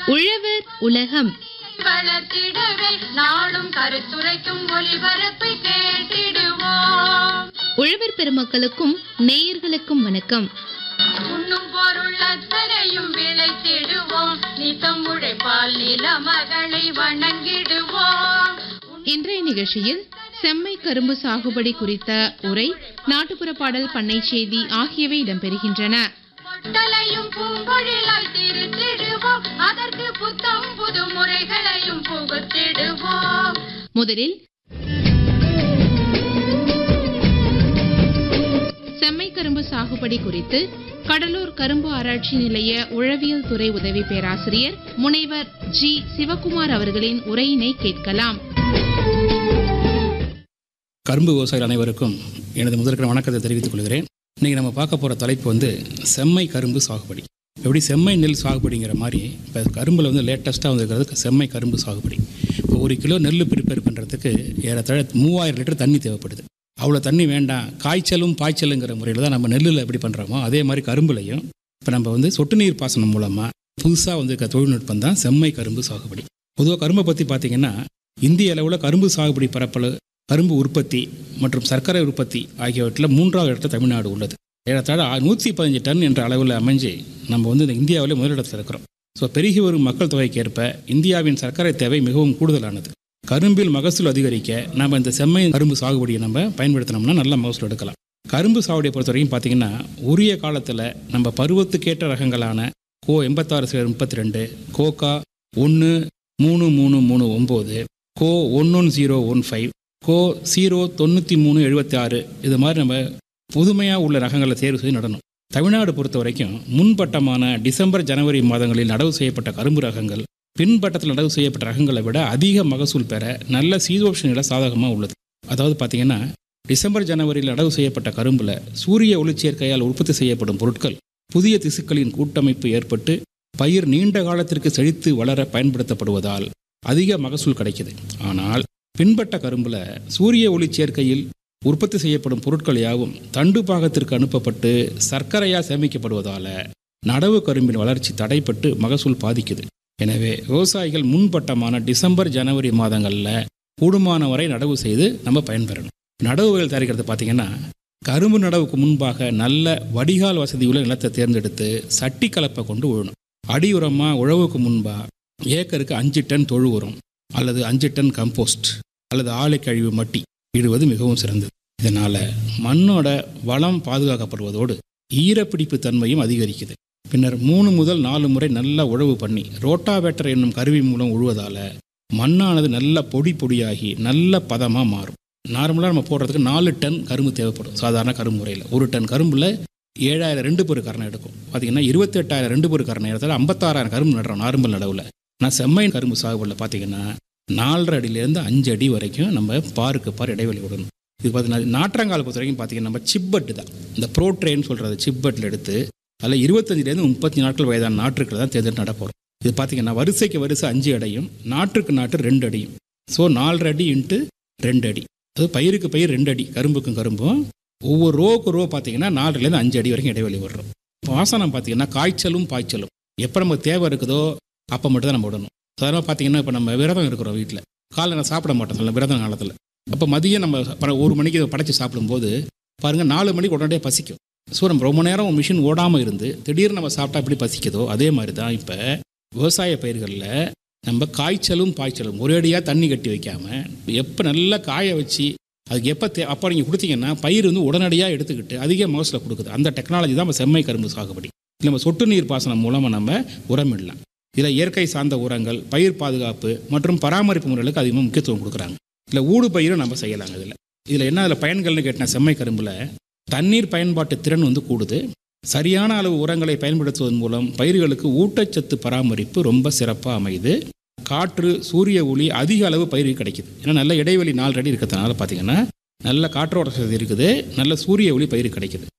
உழவர் உலகம் வளர்த்திடவே நாளும் கருத்துரைக்கும் ஒளிபரப்பை கேட்டிடுவோம் உழவர் பெருமக்களுக்கும் நேயர்களுக்கும் வணக்கம் உண்ணும் பொருள் அத்தனையும் விளைத்திடுவோம் நித்தம் உழைப்பால் நில மகளை வணங்கிடுவோம் இன்றைய நிகழ்ச்சியில் செம்மை கரும்பு சாகுபடி குறித்த உரை நாட்டுப்புற பாடல் பண்ணை செய்தி ஆகியவை இடம்பெறுகின்றன பொட்டலையும் பூம்பொழிலாய் திருத்திடுவோம் அதற்கு புத்தம் புது முறைகளையும் புகுத்திடுவோம் முதலில் செம்மை கரும்பு சாகுபடி குறித்து கடலூர் கரும்பு ஆராய்ச்சி நிலைய உழவியல் துறை உதவி பேராசிரியர் முனைவர் ஜி சிவகுமார் அவர்களின் உரையினை கேட்கலாம் கரும்பு விவசாயிகள் அனைவருக்கும் எனது முதற்கன வணக்கத்தை தெரிவித்துக் கொள்கிறேன் இன்றைக்கி நம்ம பார்க்க போகிற தலைப்பு வந்து செம்மை கரும்பு சாகுபடி எப்படி செம்மை நெல் சாகுபடிங்கிற மாதிரி இப்போ கரும்பில் வந்து லேட்டஸ்ட்டாக வந்துருக்கிறது செம்மை கரும்பு சாகுபடி இப்போ ஒரு கிலோ நெல் ப்ரிப்பேர் பண்ணுறதுக்கு ஏறத்தாழ மூவாயிரம் லிட்டர் தண்ணி தேவைப்படுது அவ்வளோ தண்ணி வேண்டாம் காய்ச்சலும் பாய்ச்சலுங்கிற முறையில் தான் நம்ம நெல்லில் எப்படி பண்ணுறோமோ அதே மாதிரி கரும்புலையும் இப்போ நம்ம வந்து சொட்டு நீர் பாசனம் மூலமாக புதுசாக வந்திருக்க தொழில்நுட்பம் தான் செம்மை கரும்பு சாகுபடி பொதுவாக கரும்பை பற்றி பார்த்தீங்கன்னா இந்திய அளவில் கரும்பு சாகுபடி பரப்பளவு கரும்பு உற்பத்தி மற்றும் சர்க்கரை உற்பத்தி ஆகியவற்றில் மூன்றாவது இடத்துல தமிழ்நாடு உள்ளது ஏறத்தாழ நூற்றி பதினஞ்சு டன் என்ற அளவில் அமைஞ்சு நம்ம வந்து இந்த இந்தியாவிலே முதலிடத்தில் இருக்கிறோம் ஸோ பெருகி வரும் மக்கள் தொகைக்கு ஏற்ப இந்தியாவின் சர்க்கரை தேவை மிகவும் கூடுதலானது கரும்பில் மகசூல் அதிகரிக்க நம்ம இந்த செம்மை கரும்பு சாகுபடியை நம்ம பயன்படுத்தினோம்னா நல்ல மகசூல் எடுக்கலாம் கரும்பு சாகுபடியை பொறுத்த வரைக்கும் பார்த்தீங்கன்னா உரிய காலத்தில் நம்ம பருவத்துக்கேற்ற ரகங்களான கோ எண்பத்தாறு சிலர் முப்பத்தி ரெண்டு கோகா ஒன்று மூணு மூணு மூணு ஒம்பது கோ ஒன்று ஜீரோ ஒன் ஃபைவ் கோ ஜீரோ தொண்ணூற்றி மூணு எழுபத்தி ஆறு இது மாதிரி நம்ம புதுமையாக உள்ள ரகங்களை தேர்வு செய்து நடணும் தமிழ்நாடு பொறுத்த வரைக்கும் முன்பட்டமான டிசம்பர் ஜனவரி மாதங்களில் நடவு செய்யப்பட்ட கரும்பு ரகங்கள் பின்பட்டத்தில் நடவு செய்யப்பட்ட ரகங்களை விட அதிக மகசூல் பெற நல்ல சீதோஷ நிலை சாதகமாக உள்ளது அதாவது பார்த்தீங்கன்னா டிசம்பர் ஜனவரியில் நடவு செய்யப்பட்ட கரும்பில் சூரிய ஒளிச்சேர்க்கையால் உற்பத்தி செய்யப்படும் பொருட்கள் புதிய திசுக்களின் கூட்டமைப்பு ஏற்பட்டு பயிர் நீண்ட காலத்திற்கு செழித்து வளர பயன்படுத்தப்படுவதால் அதிக மகசூல் கிடைக்குது ஆனால் பின்பட்ட கரும்புல சூரிய ஒளி சேர்க்கையில் உற்பத்தி செய்யப்படும் பொருட்கள் யாவும் தண்டு பாகத்திற்கு அனுப்பப்பட்டு சர்க்கரையா சேமிக்கப்படுவதால நடவு கரும்பின் வளர்ச்சி தடைப்பட்டு மகசூல் பாதிக்குது எனவே விவசாயிகள் முன்பட்டமான டிசம்பர் ஜனவரி மாதங்களில் கூடுமான வரை நடவு செய்து நம்ம பயன்பெறணும் நடவுகள் தயாரிக்கிறது பார்த்தீங்கன்னா கரும்பு நடவுக்கு முன்பாக நல்ல வடிகால் வசதியுள்ள நிலத்தை தேர்ந்தெடுத்து சட்டி கலப்பை கொண்டு உழணும் அடி உரமாக உழவுக்கு முன்பா ஏக்கருக்கு அஞ்சு டன் தொழு உரம் அல்லது அஞ்சு டன் கம்போஸ்ட் அல்லது ஆலை கழிவு மட்டி இடுவது மிகவும் சிறந்தது இதனால் மண்ணோட வளம் பாதுகாக்கப்படுவதோடு ஈரப்பிடிப்பு தன்மையும் அதிகரிக்குது பின்னர் மூணு முதல் நாலு முறை நல்லா உழவு பண்ணி ரோட்டாவேட்டர் என்னும் கருவி மூலம் உழுவதால் மண்ணானது நல்ல பொடி பொடியாகி நல்ல பதமாக மாறும் நார்மலாக நம்ம போடுறதுக்கு நாலு டன் கரும்பு தேவைப்படும் சாதாரண கரும்பு முறையில் ஒரு டன் கரும்பில் ஏழாயிரம் ரெண்டு பேர் கரணை எடுக்கும் பார்த்தீங்கன்னா இருபத்தெட்டாயிரம் ரெண்டு பேர் கரணை இடத்துல ஐம்பத்தாறாயிரம் கரும்பு நடுறோம் நார்மல் நடவில் நான் செம்மை கரும்பு சாகுபடியில் பார்த்தீங்கன்னா நாலரை அடியிலேருந்து அஞ்சு அடி வரைக்கும் நம்ம பாருக்கு பார் இடைவெளி விடணும் இது பார்த்தீங்கன்னா நாற்றங்கால பொறுத்த வரைக்கும் பார்த்தீங்கன்னா நம்ம சிப்பட்டு தான் இந்த ப்ரோ ட்ரெயின் சொல்கிறது சிப்பட்டில் எடுத்து அதில் இருபத்தஞ்சிலேருந்து முப்பத்தி நாட்கள் வயதான நாற்றுக்களை தான் தேர்ந்தெடுத்து நடப்போம் இது பார்த்தீங்கன்னா வரிசைக்கு வரிசை அஞ்சு அடையும் நாற்றுக்கு நாட்டு ரெண்டு அடியும் ஸோ நாலரை அடி இன்ட்டு ரெண்டு அடி அது பயிருக்கு பயிர் ரெண்டு அடி கரும்புக்கும் கரும்பும் ஒவ்வொரு ரோவுக்கு ரோ பார்த்தீங்கன்னா நாலுலேருந்து அஞ்சு அடி வரைக்கும் இடைவெளி விடுறோம் வாசனம் பார்த்தீங்கன்னா காய்ச்சலும் பாய்ச்சலும் எப்போ நமக்கு தேவை இருக்குதோ அப்போ மட்டும் தான் நம்ம விடணும் சாதாரணமாக பார்த்தீங்கன்னா இப்போ நம்ம விரதம் இருக்கிறோம் வீட்டில் காலைல நான் சாப்பிட மாட்டோம் சொல்ல விரதம் காலத்தில் அப்போ மதியம் நம்ம ப- ஒரு மணிக்கு இதை படைச்சு சாப்பிடும்போது பாருங்கள் நாலு மணிக்கு உடனடியாக பசிக்கும் ஸோ நம்ம ரொம்ப நேரம் மிஷின் ஓடாமல் இருந்து திடீர்னு நம்ம சாப்பிட்டா எப்படி பசிக்குதோ அதே மாதிரி தான் இப்போ விவசாய பயிர்களில் நம்ம காய்ச்சலும் பாய்ச்சலும் ஒரேடியாக தண்ணி கட்டி வைக்காமல் எப்போ நல்லா காய வச்சு அதுக்கு எப்போ தே அப்போ நீங்கள் கொடுத்தீங்கன்னா பயிர் வந்து உடனடியாக எடுத்துக்கிட்டு அதிக மகசூலை கொடுக்குது அந்த டெக்னாலஜி தான் நம்ம செம்மை கரும்பு சாகுபடி நம்ம சொட்டு நீர் பாசனம் மூலமாக நம்ம உரமிடலாம் இதில் இயற்கை சார்ந்த உரங்கள் பயிர் பாதுகாப்பு மற்றும் பராமரிப்பு முறைகளுக்கு அதிகமாக முக்கியத்துவம் கொடுக்குறாங்க இதில் ஊடு பயிரும் நம்ம செய்யலாங்க இதில் இதில் என்ன அதில் பயன்கள்னு கேட்டால் செம்மை கரும்பில் தண்ணீர் பயன்பாட்டு திறன் வந்து கூடுது சரியான அளவு உரங்களை பயன்படுத்துவதன் மூலம் பயிர்களுக்கு ஊட்டச்சத்து பராமரிப்பு ரொம்ப சிறப்பாக அமையுது காற்று சூரிய ஒளி அதிக அளவு பயிருக்கு கிடைக்குது ஏன்னா நல்ல இடைவெளி நாலு அடி இருக்கிறதுனால பார்த்தீங்கன்னா நல்ல காற்றோட்ட வசதி இருக்குது நல்ல சூரிய ஒளி பயிருக்கு கிடைக்குது